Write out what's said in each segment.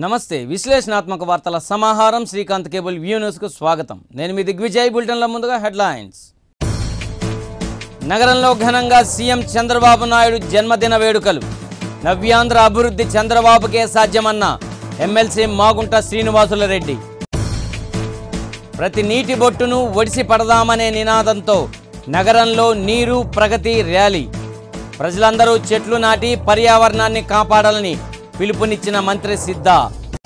నమస్తే విశ్లేషణాత్మక వార్తల సమాహారం శ్రీకాంత్ కేబుల్ వ్యూ న్యూస్కు స్వాగతం నేను మీ దిగ్విజయ్ బులెటిన్ల ముందుగా హెడ్లైన్స్ నగరంలో ఘనంగా సీఎం చంద్రబాబు నాయుడు జన్మదిన వేడుకలు నవ్యాంధ్ర అభివృద్ధి చంద్రబాబుకే సాధ్యమన్న ఎమ్మెల్సీ మాగుంట శ్రీనివాసుల రెడ్డి ప్రతి నీటి బొట్టును ఒడిసి పడదామనే నినాదంతో నగరంలో నీరు ప్రగతి ర్యాలీ ప్రజలందరూ చెట్లు నాటి పర్యావరణాన్ని కాపాడాలని పిలుపునిచ్చిన మంత్రి సిద్ధా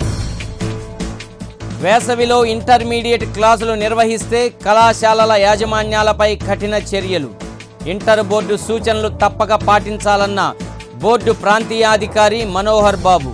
వేసవిలో ఇంటర్మీడియట్ క్లాసులు నిర్వహిస్తే కళాశాలల యాజమాన్యాలపై కఠిన చర్యలు ఇంటర్ బోర్డు సూచనలు తప్పక పాటించాలన్న బోర్డు ప్రాంతీయాధికారి మనోహర్ బాబు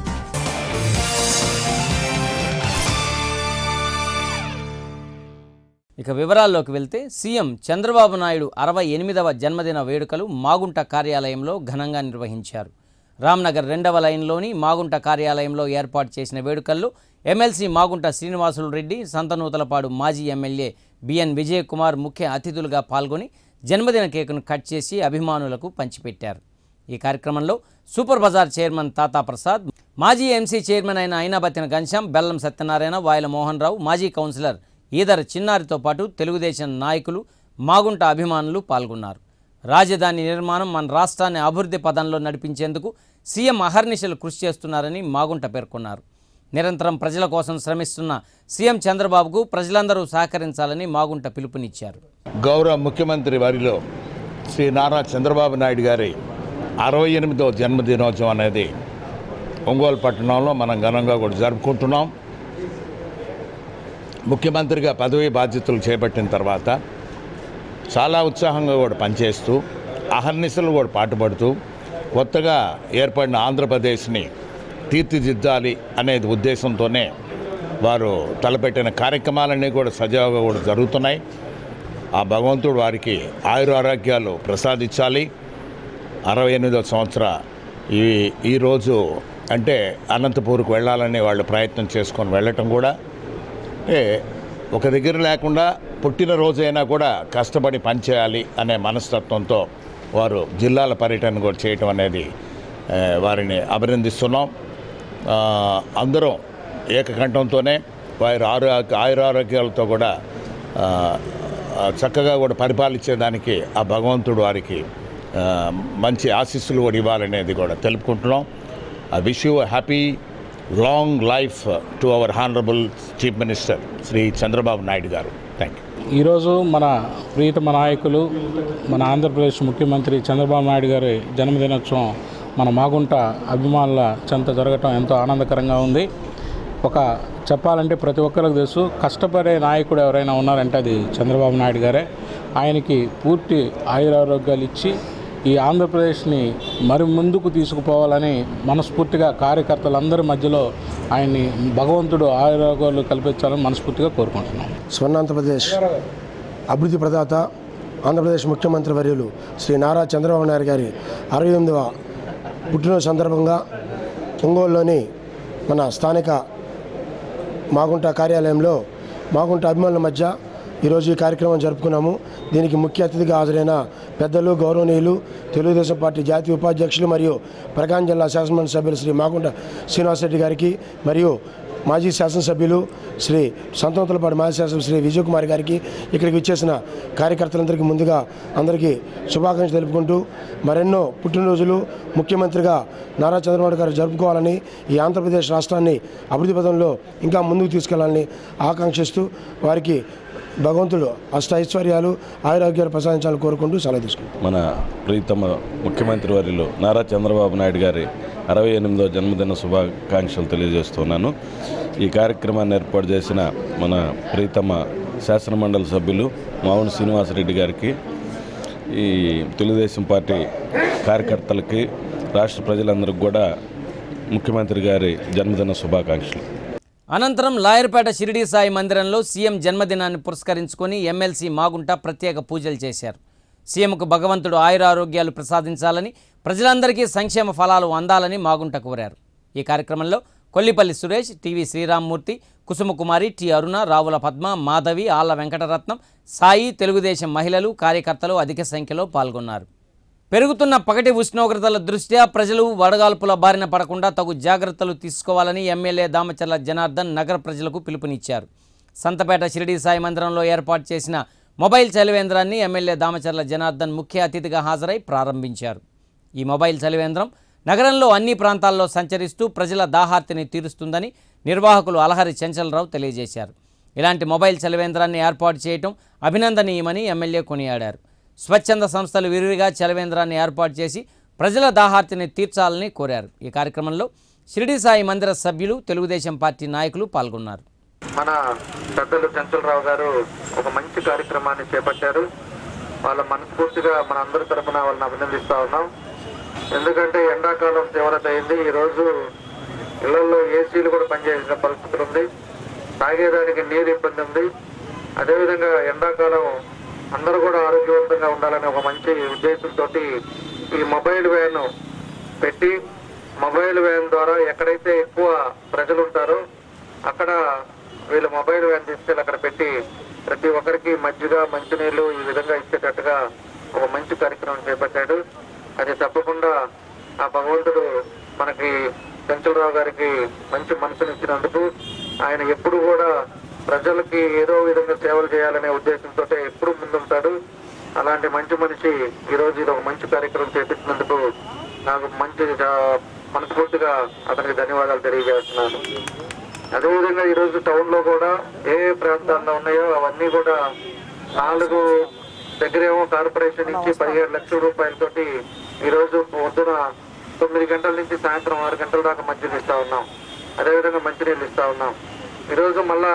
ఇక వివరాల్లోకి వెళ్తే సీఎం చంద్రబాబు నాయుడు అరవై ఎనిమిదవ జన్మదిన వేడుకలు మాగుంట కార్యాలయంలో ఘనంగా నిర్వహించారు రామ్నగర్ రెండవ లైన్లోని మాగుంట కార్యాలయంలో ఏర్పాటు చేసిన వేడుకల్లో ఎమ్మెల్సీ మాగుంట శ్రీనివాసులు రెడ్డి సంతనూతలపాడు మాజీ ఎమ్మెల్యే బిఎన్ విజయ్ కుమార్ ముఖ్య అతిథులుగా పాల్గొని జన్మదిన కేకును కట్ చేసి అభిమానులకు పంచిపెట్టారు ఈ కార్యక్రమంలో సూపర్ బజార్ చైర్మన్ తాతా ప్రసాద్ మాజీ ఎంసీ చైర్మన్ అయిన అయినాబత్తిన ఘనశ్యాం బెల్లం సత్యనారాయణ వాయల మోహన్ రావు మాజీ కౌన్సిలర్ ఈదర్ చిన్నారితో పాటు తెలుగుదేశం నాయకులు మాగుంట అభిమానులు పాల్గొన్నారు రాజధాని నిర్మాణం మన రాష్ట్రాన్ని అభివృద్ధి పదంలో నడిపించేందుకు సీఎం అహర్నిశలు కృషి చేస్తున్నారని మాగుంట పేర్కొన్నారు నిరంతరం ప్రజల కోసం శ్రమిస్తున్న సీఎం చంద్రబాబుకు ప్రజలందరూ సహకరించాలని మాగుంట పిలుపునిచ్చారు గౌరవ ముఖ్యమంత్రి వారిలో శ్రీ నారా చంద్రబాబు నాయుడు గారి అరవై ఎనిమిదవ జన్మదినోత్సవం అనేది ఒంగోలు పట్టణంలో మనం ఘనంగా కూడా జరుపుకుంటున్నాం ముఖ్యమంత్రిగా పదవీ బాధ్యతలు చేపట్టిన తర్వాత చాలా ఉత్సాహంగా కూడా పనిచేస్తూ అహర్నిశలు కూడా పాటుపడుతూ కొత్తగా ఏర్పడిన ఆంధ్రప్రదేశ్ని తీర్చిదిద్దాలి అనేది ఉద్దేశంతోనే వారు తలపెట్టిన కార్యక్రమాలన్నీ కూడా సజావుగా కూడా జరుగుతున్నాయి ఆ భగవంతుడు వారికి ఆయురారోగ్యాలు ప్రసాదించాలి అరవై ఎనిమిదో సంవత్సర ఈ ఈరోజు అంటే అనంతపూర్కు వెళ్ళాలని వాళ్ళు ప్రయత్నం చేసుకొని వెళ్ళటం కూడా అంటే ఒక దగ్గర లేకుండా పుట్టినరోజైనా కూడా కష్టపడి పనిచేయాలి అనే మనస్తత్వంతో వారు జిల్లాల పర్యటన కూడా చేయటం అనేది ఆ, వారిని అభినందిస్తున్నాం ఆ, అందరం ఏకకంఠంతోనే వారి ఆరో ఆయురారోగ్యాలతో కూడా ఆ, ఆ, చక్కగా కూడా పరిపాలించేదానికి ఆ భగవంతుడు వారికి ఆ, మంచి ఆశీస్సులు కూడా ఇవ్వాలనేది కూడా తెలుపుకుంటున్నాం I wish you happy long life to our honourable chief minister Shri Chandrababu Naidu garu thank you ఈరోజు మన ప్రీతమ నాయకులు మన ఆంధ్రప్రదేశ్ ముఖ్యమంత్రి చంద్రబాబు నాయుడు గారి జన్మదినోత్సవం మన మాగుంట అభిమానుల చెంత జరగటం ఎంతో ఆనందకరంగా ఉంది ఒక చెప్పాలంటే ప్రతి ఒక్కరికి తెలుసు కష్టపడే నాయకుడు ఎవరైనా ఉన్నారంటే అది చంద్రబాబు నాయుడు గారే ఆయనకి పూర్తి ఆయురారోగ్యాలు ఇచ్చి ఈ ఆంధ్రప్రదేశ్ని మరి ముందుకు తీసుకుపోవాలని మనస్ఫూర్తిగా కార్యకర్తలందరి మధ్యలో ఆయన్ని భగవంతుడు ఆయురారోగ్యాలు కల్పించాలని మనస్ఫూర్తిగా కోరుకుంటున్నాం స్వర్ణాంధ్రప్రదేశ్ అభివృద్ధి ప్రదాత ఆంధ్రప్రదేశ్ ముఖ్యమంత్రి వర్యులు శ్రీ నారా చంద్రబాబు నాయుడు గారి అరవై ఎనిమిదవ పుట్టినరోజు సందర్భంగా ఒంగోలులోని మన స్థానిక మాగుంట కార్యాలయంలో మాగుంట అభిమానుల మధ్య ఈరోజు ఈ కార్యక్రమం జరుపుకున్నాము దీనికి ముఖ్య అతిథిగా హాజరైన పెద్దలు గౌరవనీయులు తెలుగుదేశం పార్టీ జాతీయ ఉపాధ్యక్షులు మరియు ప్రకాశం జిల్లా శాసనమండలి సభ్యులు శ్రీ మాగుంట శ్రీనివాసరెడ్డి గారికి మరియు మాజీ శాసనసభ్యులు శ్రీ సంతోతలపాటి మాజీ శాసన శ్రీ విజయ్ కుమార్ గారికి ఇక్కడికి విచ్చేసిన కార్యకర్తలందరికీ ముందుగా అందరికీ శుభాకాంక్షలు తెలుపుకుంటూ మరెన్నో పుట్టినరోజులు ముఖ్యమంత్రిగా నారా చంద్రబాబు గారు జరుపుకోవాలని ఈ ఆంధ్రప్రదేశ్ రాష్ట్రాన్ని అభివృద్ధి పదంలో ఇంకా ముందుకు తీసుకెళ్లాలని ఆకాంక్షిస్తూ వారికి భగవంతుడు అష్ట ఐశ్వర్యాలు ఆయురారోగ్యాలు ప్రసాదించాలని కోరుకుంటూ సెలవు తీసుకుంటాం మన ప్రీతమ ముఖ్యమంత్రి వర్యులు నారా చంద్రబాబు నాయుడు గారి అరవై ఎనిమిదో జన్మదిన శుభాకాంక్షలు తెలియజేస్తున్నాను ఈ కార్యక్రమాన్ని ఏర్పాటు చేసిన మన ప్రీతమ శాసనమండలి సభ్యులు మావుని శ్రీనివాసరెడ్డి గారికి ఈ తెలుగుదేశం పార్టీ కార్యకర్తలకి రాష్ట్ర ప్రజలందరికీ కూడా ముఖ్యమంత్రి గారి జన్మదిన శుభాకాంక్షలు అనంతరం లాయర్పేట షిరిడి సాయి మందిరంలో సీఎం జన్మదినాన్ని పురస్కరించుకొని ఎమ్మెల్సీ మాగుంట ప్రత్యేక పూజలు చేశారు సీఎంకు భగవంతుడు ఆయురారోగ్యాలు ప్రసాదించాలని ప్రజలందరికీ సంక్షేమ ఫలాలు అందాలని మాగుంట కోరారు ఈ కార్యక్రమంలో కొల్లిపల్లి సురేష్ టీవీ శ్రీరామ్మూర్తి కుసుమకుమారి టి అరుణ రావుల పద్మ మాధవి ఆళ్ల వెంకటరత్నం సాయి తెలుగుదేశం మహిళలు కార్యకర్తలు అధిక సంఖ్యలో పాల్గొన్నారు పెరుగుతున్న పగటి ఉష్ణోగ్రతల దృష్ట్యా ప్రజలు వడగాల్పుల బారిన పడకుండా తగు జాగ్రత్తలు తీసుకోవాలని ఎమ్మెల్యే దామచర్ల జనార్దన్ నగర ప్రజలకు పిలుపునిచ్చారు సంతపేట షిరిడి సాయి మందిరంలో ఏర్పాటు చేసిన మొబైల్ చలివేంద్రాన్ని ఎమ్మెల్యే దామచర్ల జనార్దన్ ముఖ్య అతిథిగా హాజరై ప్రారంభించారు ఈ మొబైల్ చలివేంద్రం నగరంలో అన్ని ప్రాంతాల్లో సంచరిస్తూ ప్రజల దాహార్తిని తీరుస్తుందని నిర్వాహకులు అలహరి చెంచలరావు తెలియజేశారు ఇలాంటి మొబైల్ చలివేంద్రాన్ని ఏర్పాటు చేయటం అభినందనీయమని ఎమ్మెల్యే కొనియాడారు స్వచ్ఛంద సంస్థలు విరివిగా చలివేంద్రాన్ని ఏర్పాటు చేసి ప్రజల దాహార్తిని తీర్చాలని కోరారు ఈ కార్యక్రమంలో షిరిడి సాయి మందిర సభ్యులు తెలుగుదేశం పార్టీ నాయకులు పాల్గొన్నారు మన పెద్దలు చంచలరావు గారు ఒక మంచి కార్యక్రమాన్ని చేపట్టారు వాళ్ళ మనస్ఫూర్తిగా మన అందరి తరఫున వాళ్ళని అభినందిస్తా ఉన్నాం ఎందుకంటే ఎండాకాలం తీవ్రత అయింది ఈ రోజు ఇళ్లలో ఏసీలు కూడా పనిచేసిన పరిస్థితులు ఉంది తాగేదానికి నీరు ఇబ్బంది ఉంది అదేవిధంగా ఎండాకాలం అందరూ కూడా ఆరోగ్యవంతంగా ఉండాలనే ఒక మంచి ఉద్దేశంతో ఈ మొబైల్ వ్యాన్ పెట్టి మొబైల్ వ్యాన్ ద్వారా ఎక్కడైతే ఎక్కువ ప్రజలు ఉంటారో అక్కడ వీళ్ళు మొబైల్ వ్యాన్ తీసుకెళ్ళి అక్కడ పెట్టి ప్రతి ఒక్కరికి మజ్జిగ మంచినీళ్ళు ఈ విధంగా ఇచ్చేటట్టుగా ఒక మంచి కార్యక్రమం చేపట్టాడు అది తప్పకుండా ఆ భగవంతుడు మనకి చంచలరావు గారికి మంచి మనసునిచ్చినందుకు ఆయన ఎప్పుడు కూడా ప్రజలకి ఏదో విధంగా సేవలు చేయాలనే ఉద్దేశంతో ఎప్పుడు ముందుంటాడు అలాంటి మంచి మనిషి ఈ రోజు ఇది ఒక మంచి కార్యక్రమం చేపించినందుకు నాకు మంచి ఆ, మనస్ఫూర్తిగా అతనికి ధన్యవాదాలు తెలియజేస్తున్నాను అదేవిధంగా ఈ రోజు టౌన్ లో కూడా ఏ ఏ ప్రాంతాల్లో ఉన్నాయో అవన్నీ కూడా నాలుగు దగ్గరేమో కార్పొరేషన్ ఇచ్చి పదిహేడు లక్షల రూపాయలతోటి ఈ రోజు పొద్దున తొమ్మిది గంటల నుంచి సాయంత్రం ఆరు గంటల దాకా మంచినీళ్ళు ఇస్తా ఉన్నాం అదేవిధంగా మంచినీళ్ళు ఇస్తా ఉన్నాం ఈ రోజు మళ్ళా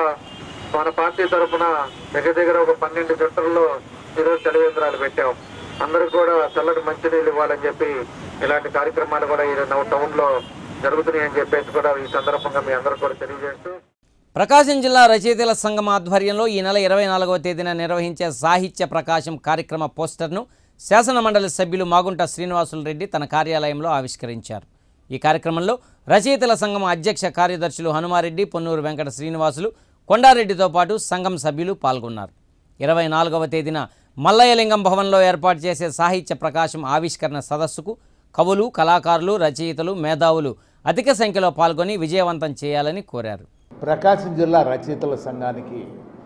మన పార్టీ తరఫున దగ్గర దగ్గర ఒక పన్నెండు జంటల్లో ఈరోజు చలివేంద్రాలు పెట్టాం అందరికి కూడా చల్లటి మంచినీళ్ళు ఇవ్వాలని చెప్పి ఇలాంటి కార్యక్రమాలు కూడా ఈ టౌన్ లో జరుగుతున్నాయి అని చెప్పేసి కూడా ఈ సందర్భంగా మీ అందరూ కూడా తెలియజేస్తూ ప్రకాశం జిల్లా రచయితల సంఘం ఆధ్వర్యంలో ఈ నెల ఇరవై నాలుగవ తేదీన నిర్వహించే సాహిత్య ప్రకాశం కార్యక్రమ పోస్టర్ను శాసన మండలి సభ్యులు మాగుంట శ్రీనివాసులు రెడ్డి తన కార్యాలయంలో ఆవిష్కరించారు ఈ కార్యక్రమంలో రచయితల సంఘం అధ్యక్ష కార్యదర్శులు హనుమారెడ్డి పొన్నూరు వెంకట శ్రీనివాసులు కొండారెడ్డితో పాటు సంఘం సభ్యులు పాల్గొన్నారు ఇరవై నాలుగవ తేదీన మల్లయ్యలింగం భవన్లో ఏర్పాటు చేసే సాహిత్య ప్రకాశం ఆవిష్కరణ సదస్సుకు కవులు కళాకారులు రచయితలు మేధావులు అధిక సంఖ్యలో పాల్గొని విజయవంతం చేయాలని కోరారు ప్రకాశం జిల్లా రచయితల సంఘానికి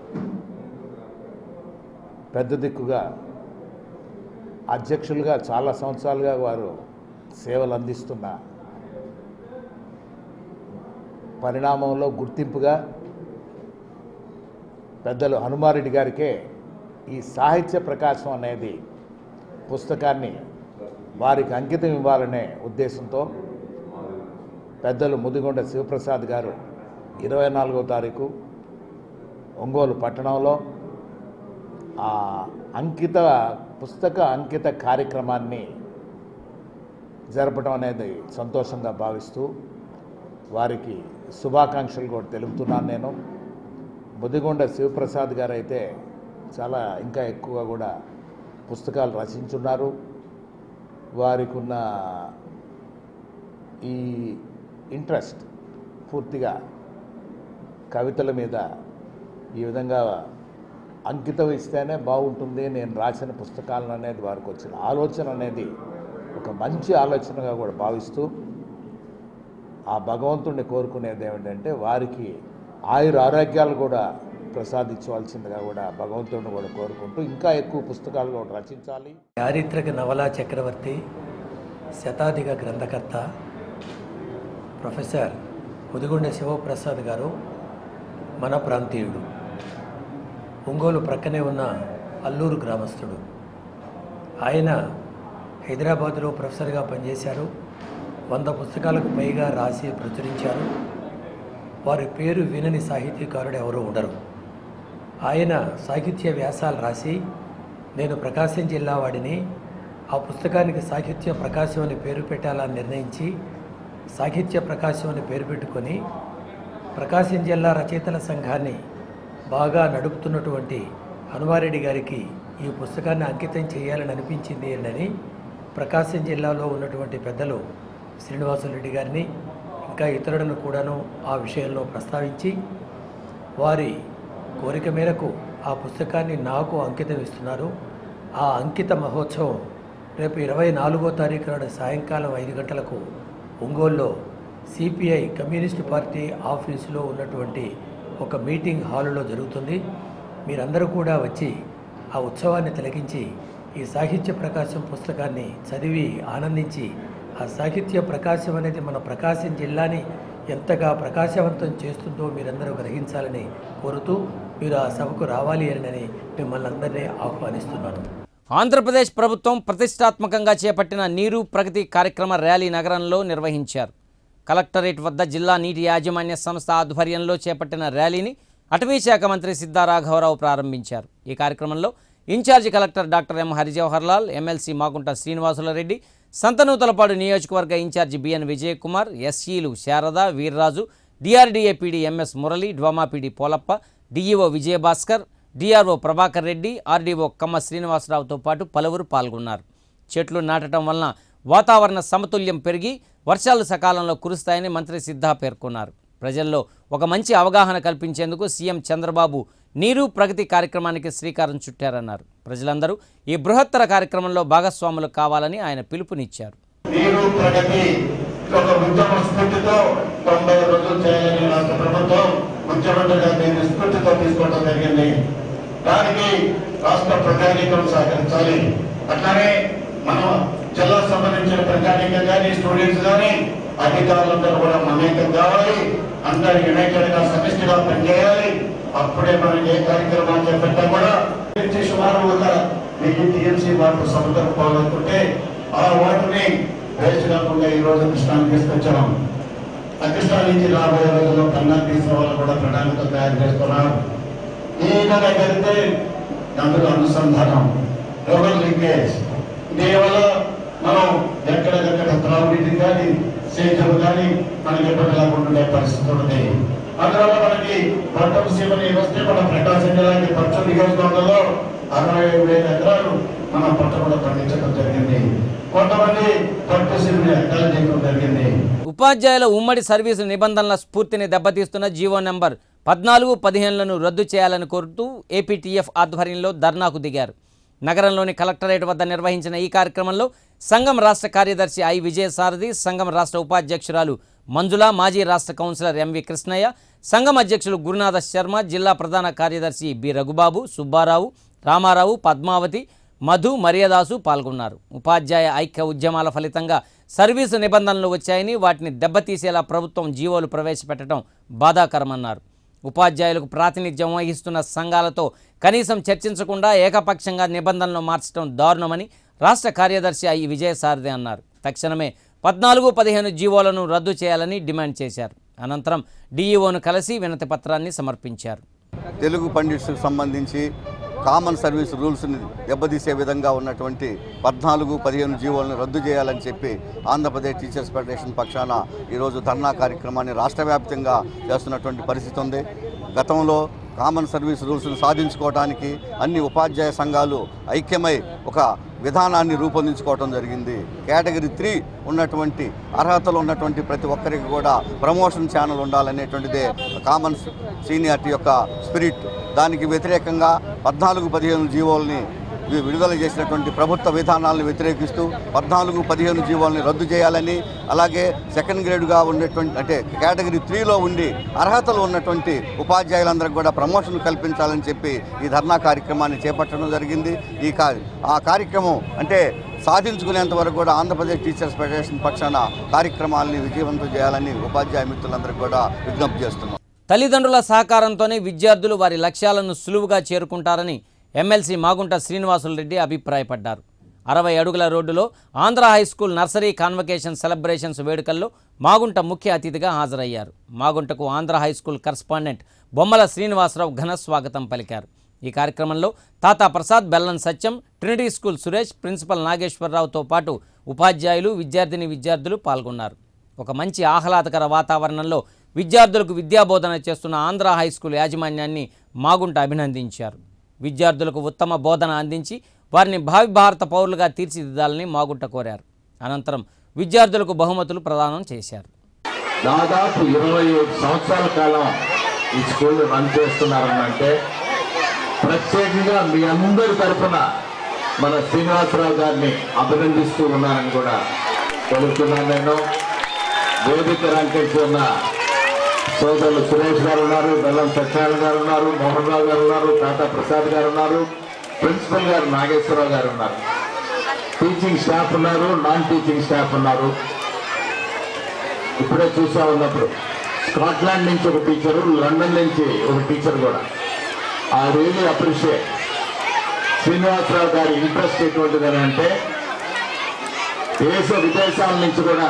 పెద్ద దిక్కుగా అధ్యక్షులుగా చాలా సంవత్సరాలుగా వారు సేవలు అందిస్తున్న పరిణామంలో గుర్తింపుగా పెద్దలు హనుమారెడ్డి గారికే ఈ సాహిత్య ప్రకాశం అనేది పుస్తకాన్ని వారికి అంకితం ఇవ్వాలనే ఉద్దేశంతో పెద్దలు ముదిగొండ శివప్రసాద్ గారు ఇరవై నాలుగో తారీఖు ఒంగోలు పట్టణంలో ఆ అంకిత పుస్తక అంకిత కార్యక్రమాన్ని జరపడం అనేది సంతోషంగా భావిస్తూ వారికి శుభాకాంక్షలు కూడా తెలుపుతున్నాను నేను ముదిగొండ శివప్రసాద్ గారు అయితే చాలా ఇంకా ఎక్కువగా కూడా పుస్తకాలు రచించున్నారు వారికి ఉన్న ఈ ఇంట్రెస్ట్ పూర్తిగా కవితల మీద ఈ విధంగా అంకితం ఇస్తేనే బాగుంటుంది నేను రాసిన పుస్తకాలను అనేది వారికి వచ్చిన ఆలోచన అనేది ఒక మంచి ఆలోచనగా కూడా భావిస్తూ ఆ భగవంతుడిని కోరుకునేది ఏమిటంటే వారికి ఆయుర ఆరోగ్యాలు కూడా ప్రసాదించవలసిందిగా కూడా భగవంతుడిని కూడా కోరుకుంటూ ఇంకా ఎక్కువ పుస్తకాలు కూడా రచించాలి చారిత్రక నవలా చక్రవర్తి శతాధిక గ్రంథకర్త ప్రొఫెసర్ ముదిగొండ శివప్రసాద్ గారు మన ప్రాంతీయుడు ఒంగోలు ప్రక్కనే ఉన్న అల్లూరు గ్రామస్తుడు ఆయన హైదరాబాదులో ప్రొఫెసర్గా పనిచేశారు వంద పుస్తకాలకు పైగా రాసి ప్రచురించారు వారి పేరు వినని సాహితీకారుడు ఎవరూ ఉండరు ఆయన సాహిత్య వ్యాసాలు రాసి నేను ప్రకాశం జిల్లా వాడిని ఆ పుస్తకానికి సాహిత్య ప్రకాశం అని పేరు పెట్టాలని నిర్ణయించి సాహిత్య ప్రకాశం అని పేరు పెట్టుకొని ప్రకాశం జిల్లా రచయితల సంఘాన్ని బాగా నడుపుతున్నటువంటి హనుమారెడ్డి గారికి ఈ పుస్తకాన్ని అంకితం చేయాలని అనిపించింది అని ప్రకాశం జిల్లాలో ఉన్నటువంటి పెద్దలు శ్రీనివాసరెడ్డి గారిని ఇంకా ఇతరులను కూడాను ఆ విషయంలో ప్రస్తావించి వారి కోరిక మేరకు ఆ పుస్తకాన్ని నాకు అంకితం ఇస్తున్నారు ఆ అంకిత మహోత్సవం రేపు ఇరవై నాలుగో తారీఖు నాడు సాయంకాలం ఐదు గంటలకు ఒంగోలులో సిపిఐ కమ్యూనిస్ట్ పార్టీ ఆఫీసులో ఉన్నటువంటి ఒక మీటింగ్ హాలులో జరుగుతుంది మీరందరూ కూడా వచ్చి ఆ ఉత్సవాన్ని తిలకించి ఈ సాహిత్య ప్రకాశం పుస్తకాన్ని చదివి ఆనందించి ఆ సాహిత్య ప్రకాశం అనేది మన ప్రకాశం జిల్లాని ఎంతగా ప్రకాశవంతం చేస్తుందో మీరందరూ గ్రహించాలని కోరుతూ మీరు ఆ సభకు రావాలి అని మిమ్మల్ని అందరినీ ఆహ్వానిస్తున్నాను ఆంధ్రప్రదేశ్ ప్రభుత్వం ప్రతిష్టాత్మకంగా చేపట్టిన నీరు ప్రగతి కార్యక్రమ ర్యాలీ నగరంలో నిర్వహించారు కలెక్టరేట్ వద్ద జిల్లా నీటి యాజమాన్య సంస్థ ఆధ్వర్యంలో చేపట్టిన ర్యాలీని అటవీ శాఖ మంత్రి సిద్ధారాఘవరావు ప్రారంభించారు ఈ కార్యక్రమంలో incharge collector doctor M Harijawahar Lal MLC Magunta Srinivasula Reddy Santhanuthalapadu నియోజకవర్గ ఇన్ఛార్జి బిఎన్ విజయకుమార్ ఎస్ఈలు Sharada Veerraju DRDA PD MS Murali DWAMA PD Polappa DEO Vijayabhaskar DRO Prabhakar Reddy RDO Kamma శ్రీనివాసరావుతో పాటు పలువురు పాల్గొన్నారు చెట్లు నాటడం వలన వాతావరణ సమతుల్యం పెరిగి వర్షాలు సకాలంలో కురుస్తాయని మంత్రి సిద్ధా పేర్కొన్నారు ప్రజల్లో ఒక మంచి అవగాహన కల్పించేందుకు సీఎం చంద్రబాబు నీరు ప్రగతి కార్యక్రమానికి శ్రీకారం చుట్టారన్నారు ప్రజలందరూ ఈ బృహత్తర కార్యక్రమంలో భాగస్వాములు కావాలని ఆయన పిలుపునిచ్చారు నీరు ప్రగతి ఒక ఉద్యమ స్ఫూర్తితో తొంభై రోజులు చేయాలని రాష్ట్ర ప్రభుత్వం ముఖ్యమంత్రిగా దీన్ని స్ఫూర్తితో తీసుకోవడం జరిగింది దానికి రాష్ట్ర ప్రజానీకం సహకరించాలి అట్లానే మనం జిల్లా సంబంధించిన ప్రజానీకం కానీ స్టూడెంట్స్ కానీ అధికారులందరూ కూడా మమేకం కావాలి అందరు యునైటెడ్ గా సమిష్టిగా పనిచేయాలి అప్పుడే మనం ఏ కార్యక్రమాలు చేపట్టినా కూడా నుంచి సుమారు ఒక వెయ్యి టీఎంసీ వాటర్ సముద్రం పోవాలనుకుంటే ఆ వాటర్ని వేస్ట్ కాకుండా ఈ రోజు కృష్ణాన్ని తీసుకొచ్చాం ఆ కృష్ణా నుంచి రాబోయే రోజుల్లో కన్నా తీసుకోవాలని కూడా ప్రణాళిక తయారు చేస్తున్నాం ఈ నెల కలిగితే అందులో అనుసంధానం రోగల్ లింకేజ్ దీనివల్ల మనం ఎక్కడికక్కడ త్రాగునీటికి కానీ సేద్యం కానీ మనకి ఇబ్బంది లేకుండా ఉండే పరిస్థితి ఉంది అందువల్ల మనకి పట్టణ సీమని వస్తే మన ప్రకాశం జిల్లాకి పచ్చని నియోజకవర్గంలో అరవై వేల ఎకరాలు మన పంట కూడా పండించడం జరిగింది కొంతమంది పట్టు సీమని ఎకరాలు చేయడం జరిగింది ఉపాధ్యాయుల ఉమ్మడి సర్వీసు నిబంధనల స్ఫూర్తిని దెబ్బతీస్తున్న జీవో నెంబర్ పద్నాలుగు పదిహేనులను రద్దు చేయాలని కోరుతూ ఏపీటీఎఫ్ ఆధ్వర్యంలో ధర్నాకు దిగారు నగరంలోని కలెక్టరేట్ వద్ద నిర్వహించిన ఈ కార్యక్రమంలో సంఘం రాష్ట్ర కార్యదర్శి ఐ విజయసారథి సంఘం రాష్ట్ర ఉపాధ్యక్షురాలు మంజుల మాజీ రాష్ట్ర కౌన్సిలర్ ఎంవి కృష్ణయ్య సంఘం అధ్యక్షులు గురునాథ శర్మ జిల్లా ప్రధాన కార్యదర్శి బి రఘుబాబు సుబ్బారావు రామారావు పద్మావతి మధు మర్యాదాసు పాల్గొన్నారు ఉపాధ్యాయ ఐక్య ఉద్యమాల ఫలితంగా సర్వీసు నిబంధనలు వచ్చాయని వాటిని దెబ్బతీసేలా ప్రభుత్వం జీవోలు ప్రవేశపెట్టడం బాధాకరమన్నారు ఉపాధ్యాయులకు ప్రాతినిధ్యం వహిస్తున్న సంఘాలతో కనీసం చర్చించకుండా ఏకపక్షంగా నిబంధనలు మార్చడం దారుణమని రాష్ట్ర కార్యదర్శి ఐ విజయసారథి అన్నారు తక్షణమే పద్నాలుగు పదిహేను జీవోలను రద్దు చేయాలని డిమాండ్ చేశారు అనంతరం డీఈఓను కలిసి వినతి పత్రాన్ని సమర్పించారు తెలుగు పండిట్స్కి సంబంధించి కామన్ సర్వీస్ రూల్స్ని దెబ్బతీసే విధంగా ఉన్నటువంటి పద్నాలుగు పదిహేను జీవోలను రద్దు చేయాలని చెప్పి ఆంధ్రప్రదేశ్ టీచర్స్ ఫెడరేషన్ పక్షాన ఈరోజు ధర్నా కార్యక్రమాన్ని రాష్ట్ర వ్యాప్తంగా చేస్తున్నటువంటి పరిస్థితి ఉంది గతంలో కామన్ సర్వీస్ రూల్స్ను సాధించుకోవడానికి అన్ని ఉపాధ్యాయ సంఘాలు ఐక్యమై ఒక విధానాన్ని రూపొందించుకోవడం జరిగింది కేటగిరీ త్రీ ఉన్నటువంటి అర్హతలు ఉన్నటువంటి ప్రతి ఒక్కరికి కూడా ప్రమోషన్ ఛానల్ ఉండాలనేటువంటిదే కామన్ సీనియారిటీ యొక్క స్పిరిట్ దానికి వ్యతిరేకంగా పద్నాలుగు పదిహేను జీవోల్ని వి- విడుదల చేసినటువంటి ప్రభుత్వ విధానాలను వ్యతిరేకిస్తూ పద్నాలుగు పదిహేను జీవోల్ని రద్దు చేయాలని అలాగే సెకండ్ గ్రేడ్గా ఉండేటువంటి అంటే కేటగిరీ త్రీలో ఉండి అర్హతలు ఉన్నటువంటి ఉపాధ్యాయులందరికీ కూడా ప్రమోషన్ కల్పించాలని చెప్పి ఈ ధర్నా కార్యక్రమాన్ని చేపట్టడం జరిగింది ఈ కా ఆ కార్యక్రమం అంటే సాధించుకునేంత వరకు కూడా ఆంధ్రప్రదేశ్ టీచర్స్ ఫెడరేషన్ పక్షాన కార్యక్రమాలని విజయవంతం చేయాలని ఉపాధ్యాయ మిత్రులందరికీ కూడా విజ్ఞప్తి చేస్తున్నాం తల్లిదండ్రుల సహకారంతోనే విద్యార్థులు వారి లక్ష్యాలను సులువుగా చేరుకుంటారని ఎమ్మెల్సీ మాగుంట శ్రీనివాసులరెడ్డి అభిప్రాయపడ్డారు అరవై అడుగుల రోడ్డులో Andhra high school nursery convocation celebrations వేడుకల్లో మాగుంట ముఖ్య అతిథిగా హాజరయ్యారు మాగుంటకు Andhra high school correspondent Bommala Srinivasarao ఘన స్వాగతం పలికారు ఈ కార్యక్రమంలో Tata Prasad Bellam Satyam Trinity school Suresh principal నాగేశ్వరరావుతో పాటు ఉపాధ్యాయులు విద్యార్థిని విద్యార్థులు పాల్గొన్నారు ఒక మంచి ఆహ్లాదకర వాతావరణంలో విద్యార్థులకు విద్యాబోధన చేస్తున్న ఆంధ్ర హై స్కూల్ యాజమాన్యాన్ని మాగుంట అభినందించారు విద్యార్థులకు ఉత్తమ బోధన అందించి వారిని భావి భారత పౌరులుగా తీర్చిదిద్దాలని మాగుంట కోరారు అనంతరం విద్యార్థులకు బహుమతులు ప్రదానం చేశారు దాదాపు ఇరవై ఐదు సంవత్సరాల కాలం ఈ స్కూల్ రన్ చేస్తున్నారనంటే ప్రత్యేకంగా మీ అందరి తరఫున మన శ్రీనివాసరావు గారిని అభినందిస్తూ ఉన్నానని కూడా తెలుపుతున్నాను నేను వేదిక రంకేసి ఉన్న సోదరులు సురేష్ గారు ఉన్నారు బెల్లం సత్యనారాయణ గారు ఉన్నారు మోహన్ రావు గారు ఉన్నారు టాటా ప్రసాద్ గారు ఉన్నారు ప్రిన్సిపల్ గారు నాగేశ్వరరావు గారు ఉన్నారు టీచింగ్ స్టాఫ్ ఉన్నారు నాన్ టీచింగ్ స్టాఫ్ ఉన్నారు ఇప్పుడే చూసా ఉన్నప్పుడు స్కాట్లాండ్ నుంచి ఒక టీచరు లండన్ నుంచి ఒక టీచర్ కూడా ఐ రియలీ అప్రిషియేట్ శ్రీనివాసరావు గారి ఇంట్రెస్ట్ ఎటువంటిదని అంటే దేశ విదేశాల నుంచి కూడా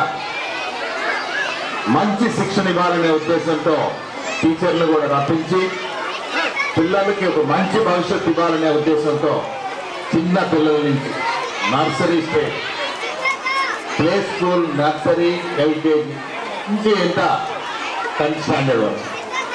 మంచి శిక్షణ ఇవ్వాలనే ఉద్దేశంతో టీచర్లు కూడా రప్పించి పిల్లలకి ఒక మంచి భవిష్యత్తు ఇవ్వాలనే ఉద్దేశంతో చిన్న పిల్లల నుంచి nursery stage play school nursery LKG నుంచి ఎంత టెన్త్ స్టాండర్డ్ వరకు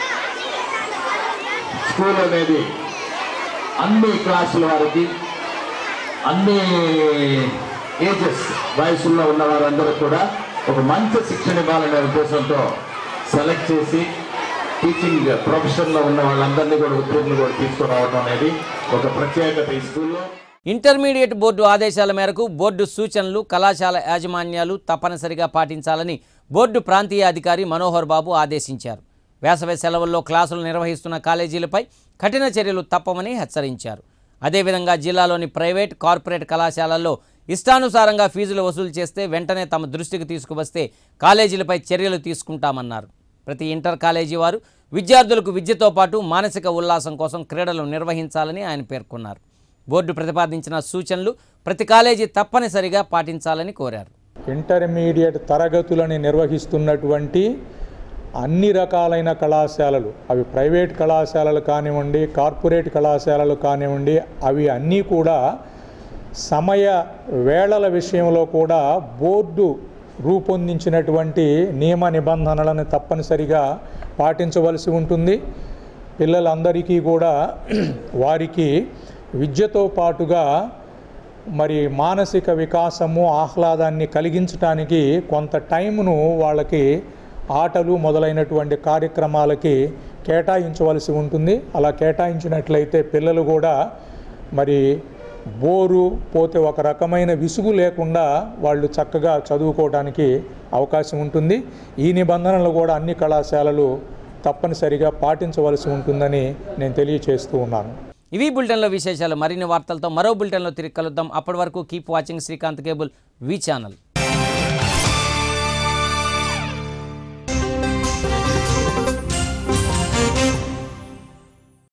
స్కూల్ అనేది అన్ని క్లాసుల వారికి అన్ని ఏజెస్ వయసుల్లో ఉన్న వారందరూ కూడా ఒక మంచి శిక్షణ ఇవ్వాలనే ఉద్దేశంతో సెలెక్ట్ చేసి టీచింగ్ ప్రొఫెషన్లో ఉన్న వాళ్ళందరినీ కూడా ఉద్యోగులు కూడా తీసుకురావడం అనేది ఒక ప్రత్యేకత ఈ స్కూల్లో ఇంటర్మీడియట్ బోర్డు ఆదేశాల మేరకు బోర్డు సూచనలు కళాశాల యాజమాన్యాలు తప్పనిసరిగా పాటించాలని బోర్డు ప్రాంతీయ అధికారి మనోహర్ బాబు ఆదేశించారు వేసవి సెలవుల్లో క్లాసులు నిర్వహిస్తున్న కాలేజీలపై కఠిన చర్యలు తప్పవని హెచ్చరించారు అదేవిధంగా జిల్లాలోని ప్రైవేట్ కార్పొరేట్ కళాశాలల్లో ఇష్టానుసారంగా ఫీజులు వసూలు చేస్తే వెంటనే తమ దృష్టికి తీసుకువస్తే కాలేజీలపై చర్యలు తీసుకుంటామన్నారు ప్రతి ఇంటర్ కాలేజీ వారు విద్యార్థులకు విద్యతో పాటు మానసిక ఉల్లాసం కోసం క్రీడలు నిర్వహించాలని ఆయన పేర్కొన్నారు బోర్డు ప్రతిపాదించిన సూచనలు ప్రతి కాలేజీ తప్పనిసరిగా పాటించాలని కోరారు ఇంటర్మీడియట్ తరగతులని నిర్వహిస్తున్నటువంటి అన్ని రకాలైన కళాశాలలు అవి ప్రైవేట్ కళాశాలలు కానివ్వండి కార్పొరేట్ కళాశాలలు కానివ్వండి అవి అన్నీ కూడా సమయ వేళల విషయంలో కూడా బోర్డు రూపొందించినటువంటి నియమ నిబంధనలను తప్పనిసరిగా పాటించవలసి ఉంటుంది పిల్లలందరికీ కూడా వారికి విద్యతో పాటుగా మరి మానసిక వికాసము ఆహ్లాదాన్ని కలిగించడానికి కొంత టైమును వాళ్ళకి ఆటలు మొదలైనటువంటి కార్యక్రమాలకి కేటాయించవలసి ఉంటుంది అలా కేటాయించినట్లయితే పిల్లలు కూడా మరి బోరు పోతే ఒక రకమైన విసుగు లేకుండా వాళ్ళు చక్కగా చదువుకోవడానికి అవకాశం ఉంటుంది ఈ నిబంధనలు కూడా అన్ని కళాశాలలు తప్పనిసరిగా పాటించవలసి ఉంటుందని నేను తెలియచేస్తూ ఉన్నాను ఇవి బులెటిన్లో విశేషాలు మరిన్ని వార్తలతో మరో బులెటిన్లో తిరిగి కలుద్దాం అప్పటి వరకు keep watching Srikanth cable V channel